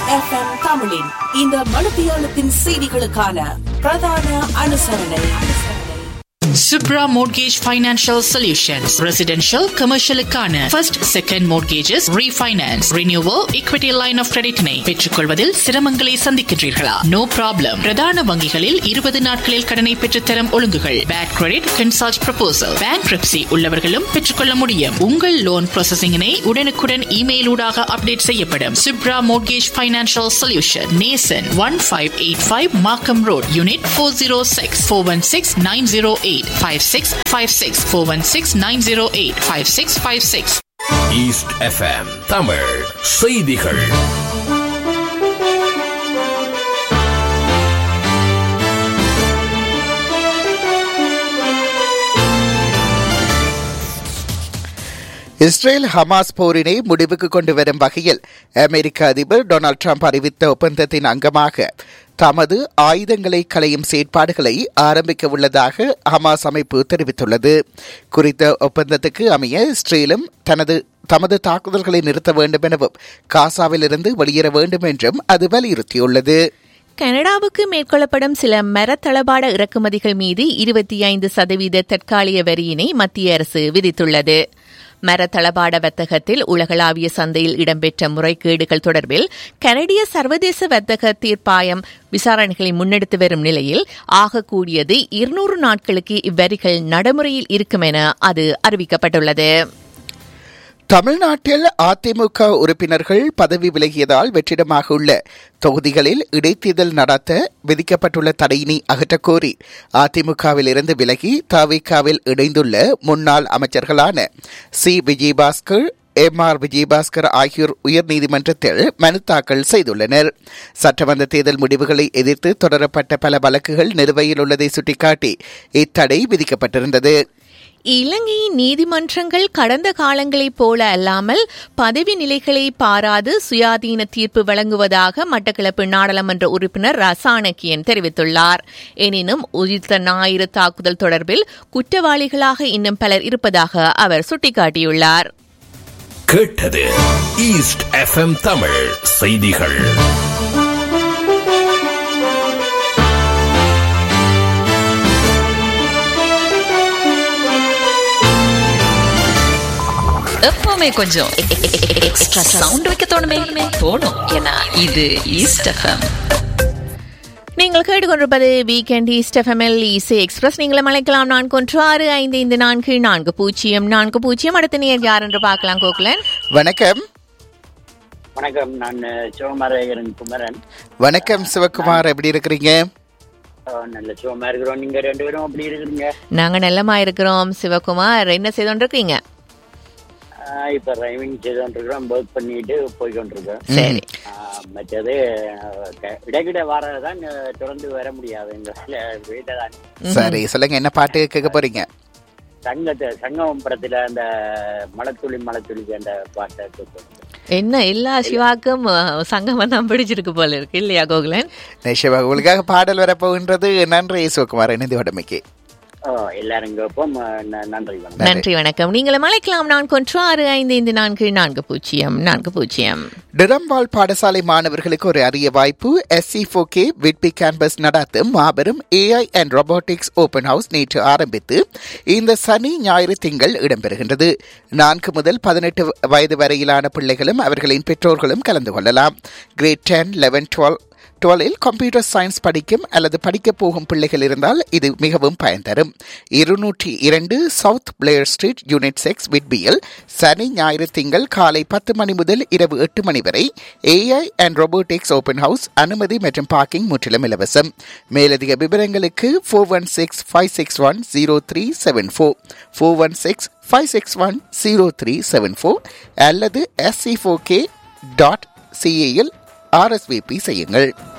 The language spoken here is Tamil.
எஃப்எம் தமிழின் இந்த மணித்தியாலத்தின் செய்திகளுக்கான பிரதான அனுசரணை Subra Mortgage Financial Solutions. Residential, commercial க்கான first, second mortgages, refinance, renewal, equity line of credit னை பெற்றுக்கொள்வதில் சிரமங்களை சந்திக்கின்றீர்களா நோ ப்ராப்ளம் பிரதான வங்கிகளில் இருபது நாட்களில் கடனை பெற்றுத்தரும் ஒழுங்குகள் bad credit consult proposal bankruptcy உள்ளவர்களும் பெற்றுக்கொள்ள முடியும் உங்கள் லோன் ப்ராசஸிங்கினை உடனுக்குடன் இமெயில் ஊடாக அப்டேட் செய்யப்படும் Subra Mortgage Financial Solution நேசன் one five eight five Markham road unit four zero six four one six nine zero eight five six five six four one six nine zero eight five six five six east FM Tamil செய்திகள் இஸ்ரேல் ஹமாஸ் போரினை முடிவுக்கு கொண்டு வரும் வகையில் அமெரிக்க அதிபர் டொனால்டு ட்ரம்ப் அறிவித்த ஒப்பந்தத்தின் அங்கமாக தமது ஆயுதங்களை களையும் செயற்பாடுகளை ஆரம்பிக்க உள்ளதாக ஹமாஸ் அமைப்பு தெரிவித்துள்ளது குறித்த ஒப்பந்தத்துக்கு அமைய இஸ்ரேலும் தனது தமது தாக்குதல்களை நிறுத்த வேண்டும் எனவும் காசாவிலிருந்து வெளியேற வேண்டும் என்றும் அது வலியுறுத்தியுள்ளது கனடாவுக்கு மேற்கொள்ளப்படும் சில மரத்தளபாட இறக்குமதிகள் மீது இருபத்தி ஐந்து சதவீத தற்காலிக வரியினை மத்திய அரசு விதித்துள்ளது மரத்தளபாட வர்த்தகத்தில் உலகளாவிய சந்தையில் இடம்பெற்ற முறைகேடுகள் தொடர்பில் கனடிய சர்வதேச வர்த்தக தீர்ப்பாயம் விசாரணைகளை முன்னெடுத்து வரும் நிலையில் ஆகக்கூடியது இருநூறு நாட்களுக்கு இவ்வரிகள் நடைமுறையில் இருக்கும் என அது அறிவிக்கப்பட்டுள்ளது தமிழ்நாட்டில் அதிமுக உறுப்பினர்கள் பதவி விலகியதால் வெற்றிடமாக உள்ள தொகுதிகளில் இடைத்தேர்தல் நடத்த விதிக்கப்பட்டுள்ள தடையினை அகற்றக்கோரி அதிமுகவில் இருந்து விலகி தவிகாவில் இணைந்துள்ள முன்னாள் அமைச்சர்களான C Vijayabaskar M R Vijayabaskar ஆகியோர் உயர்நீதிமன்றத்தில் மனு தாக்கல் செய்துள்ளனர் சட்டமன்ற தேர்தல் முடிவுகளை எதிர்த்து தொடரப்பட்ட பல வழக்குகள் நிலுவையில் உள்ளதை சுட்டிக்காட்டி இத்தடை விதிக்கப்பட்டிருந்தது இலங்கையின் நீதிமன்றங்கள் கடந்த காலங்களைப் போல அல்லாமல் பதவி நிலைகளை பாராது சுயாதீன தீர்ப்பு வழங்குவதாக மட்டக்களப்பு நாடாளுமன்ற உறுப்பினர் ரசானக்கியன் தெரிவித்துள்ளார் எனினும் உயிர்த்த ஞாயிறு தாக்குதல் தொடர்பில் குற்றவாளிகளாக இன்னும் பலர் இருப்பதாக அவர் சுட்டிக்காட்டியுள்ளார் கேட்டது ஈஸ்ட் எஃப்எம் தமிழ் செய்திகள் எப்பவுமே கொஞ்சம் எக்ஸ்ட்ரா சவுண்ட் வைக்க தோணுமே தோணும் ஏன்னா இது ஈஸ்ட் எஃப்எம் நீங்கள் கேட்டுக்கொண்டிருப்பது வீக்கெண்ட் ஈஸ்ட் எஃப்எம்எல் இசை எக்ஸ்பிரஸ் நீங்களும் அழைக்கலாம் நான்கு ஒன்று ஆறு ஐந்து ஐந்து நான்கு நான்கு பூஜ்ஜியம் நான்கு பூஜ்ஜியம் அடுத்த நேர் யார் என்று பார்க்கலாம் கோகுலன் வணக்கம் வணக்கம் நான் சிவகுமாரன் குமரன் வணக்கம் சிவகுமார் எப்படி இருக்கிறீங்க அஹ், நல்ல சிவமா இருக்கிறோம் நீங்க ரெண்டு பேரும் அப்படி இருக்கிறீங்க நாங்க நல்லமா இருக்கிறோம் சிவகுமார் என்ன செய்து கொண்டிருக்கீங்க அஹ், இப்ப டிரைவிங் செய்து கொண்டிருக்கிறோம் ஒர்க் பண்ணிட்டு போய் கொண்டிருக்கோம் சரி அஹ், மற்றது அஹ், க- இடைக்கிட வாரதான் அஹ், தொடர்ந்து வர முடியாது எங்களால வீட்டை தான் சரி சொல்லுங்க என்ன பாட்டு கேட்க போறீங்க சங்கத்தை சங்கம் படத்துல அந்த மலத்துளி மலத்துளி அந்த பாட்டை கேட்கணும். என்ன எல்லா சிவாக்கும் அஹ், சங்கமம் தான் பிடிச்சிருக்கு போல இருக்கு இல்லையா கோகுலன் நிச்சயமாக உங்களுக்காக பாடல் வரப்போகின்றது நன்றி சிவகுமார் இணைந்து உடமைக்கு அஹ், எல்லாரும் கேட்போம் அஹ், ந- நன்றி வணக்கம் நன்றி வணக்கம் நீங்களும் அழைக்கலாம் நான்கு ஒன்று ஆறு ஐந்து ஐந்து நான்கு நான்கு பூஜ்ஜியம் நான்கு பூஜ்ஜியம் டிரம்பால் பாடசாலை மாணவர்களுக்கு ஒரு அரிய வாய்ப்பு எஸ்சி கே விட்பி கேம்பஸ் நடத்தும் மாபெரும் AI and robotics open house நேற்று ஆரம்பித்து இந்த சனி ஞாயிறு திங்கள் இடம்பெறுகின்றது நான்கு முதல் பதினெட்டு வயது வரையிலான பிள்ளைகளும் அவர்களின் பெற்றோர்களும் கலந்து கொள்ளலாம் கிரேட் டென் லெவன் டுவெல் டுவெலில் கம்ப்யூட்டர் சயின்ஸ் படிக்கும் அல்லது படிக்கப் போகும் பிள்ளைகள் இருந்தால் இது மிகவும் பயன் தரும் இருநூற்றி இரண்டு south Blair street unit six விட்பியில் சனி ஞாயிறு திங்கள் காலை பத்து மணி முதல் இரவு எட்டு மணி வரை AI and robotics open house அனுமதி மற்றும் பார்க்கிங் முற்றிலும் இலவசம் மேலதிக விவரங்களுக்கு four one six five six one zero three seven four four one six five six one zero three seven four அல்லது எஸ்சி ஃபோர் கே டாட் சிஏயில் ஆர்எஸ்விபி செய்யுங்கள்